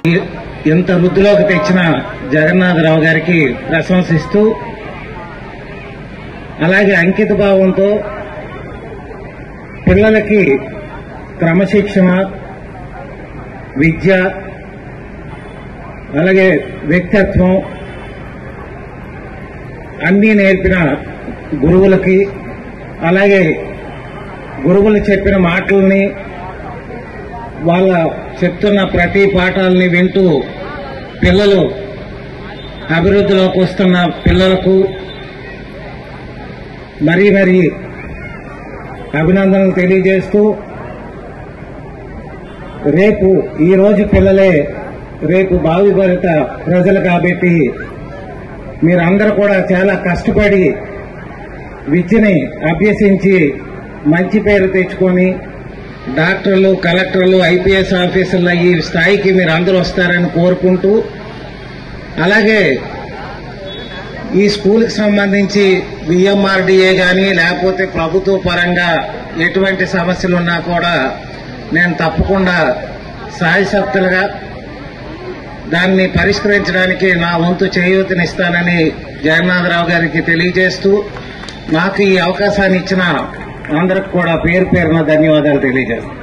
ఇంత వృద్ధిలోకి తెచ్చిన జగన్నాథరావు గారికి ప్రశంసిస్తూ అలాగే అంకిత భావంతో పిల్లలకి క్రమశిక్షణ విద్య అలాగే వ్యక్తిత్వం అన్నీ నేర్పిన గురువులకి అలాగే గురువులు చెప్పిన మాటల్ని వాళ్ళ చెప్తున్న ప్రతి పాఠాలని వింటూ పిల్లలు అభివృద్ధిలోకి వస్తున్న పిల్లలకు మరీ మరీ అభినందనలు తెలియజేస్తూ రేపు ఈ రోజు పిల్లలే రేపు భావి భరిత ప్రజలు కాబట్టి మీరందరూ కూడా చాలా కష్టపడి విద్యని అభ్యసించి మంచి పేరు తెచ్చుకొని డాక్టర్లు కలెక్టర్లు ఐపీఎస్ ఆఫీసర్లు ఈ స్థాయికి మీరు అందరూ వస్తారని కోరుకుంటూ అలాగే ఈ స్కూల్కి సంబంధించి బిఎంఆర్డీఏ కానీ లేకపోతే ప్రభుత్వ పరంగా ఎటువంటి సమస్యలు ఉన్నా కూడా నేను తప్పకుండా సాయశక్తులుగా దాన్ని పరిష్కరించడానికి నా వంతు చేయూతనిస్తానని జగన్నాథరావు గారికి తెలియజేస్తూ నాకు ఈ అవకాశాన్ని ఇచ్చిన అందరికి కూడా పేరు పేరున ధన్యవాదాలు తెలియజేస్తాను